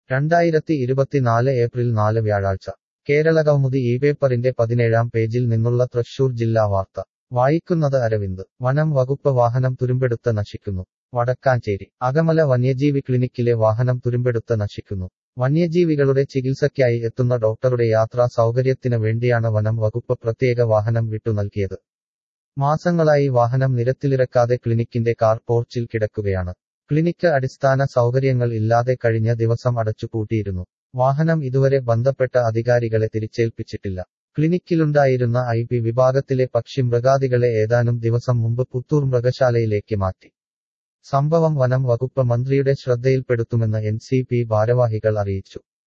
രണ്ടായിരത്തി ഇരുപത്തിനാല് ഏപ്രിൽ നാല് വ്യാഴാഴ്ച കേരളകൗമുദി ഈ പേപ്പറിന്റെ പതിനേഴാം പേജിൽ നിന്നുള്ള തൃശൂർ ജില്ലാ വാർത്ത വായിക്കുന്നത് അരവിന്ദ് വനം വകുപ്പ് വാഹനം തുരുമ്പെടുത്ത് നശിക്കുന്നു വടക്കാഞ്ചേരി അകമല വന്യജീവി ക്ലിനിക്കിലെ വാഹനം തുരുമ്പെടുത്ത് നശിക്കുന്നു വന്യജീവികളുടെ ചികിത്സയ്ക്കായി എത്തുന്ന ഡോക്ടറുടെ യാത്രാ സൗകര്യത്തിന് വേണ്ടിയാണ് വനം വകുപ്പ് പ്രത്യേക വാഹനം വിട്ടു നൽകിയത് മാസങ്ങളായി വാഹനം നിരത്തിലിറക്കാതെ ക്ലിനിക്കിന്റെ കാർ പോർച്ചിൽ കിടക്കുകയാണ് ക്ലിനിക്ക് അടിസ്ഥാന സൗകര്യങ്ങൾ ഇല്ലാതെ കഴിഞ്ഞ ദിവസം അടച്ചുപൂട്ടിയിരുന്നു വാഹനം ഇതുവരെ ബന്ധപ്പെട്ട അധികാരികളെ തിരിച്ചേൽപ്പിച്ചിട്ടില്ല ക്ലിനിക്കിലുണ്ടായിരുന്ന ഐ പി വിഭാഗത്തിലെ പക്ഷി മൃഗാദികളെ ഏതാനും ദിവസം മുമ്പ് പുത്തൂർ മൃഗശാലയിലേക്ക് മാറ്റി സംഭവം വനം വകുപ്പ് മന്ത്രിയുടെ ശ്രദ്ധയിൽപ്പെടുത്തുമെന്ന് എൻ സി പി ഭാരവാഹികൾ അറിയിച്ചു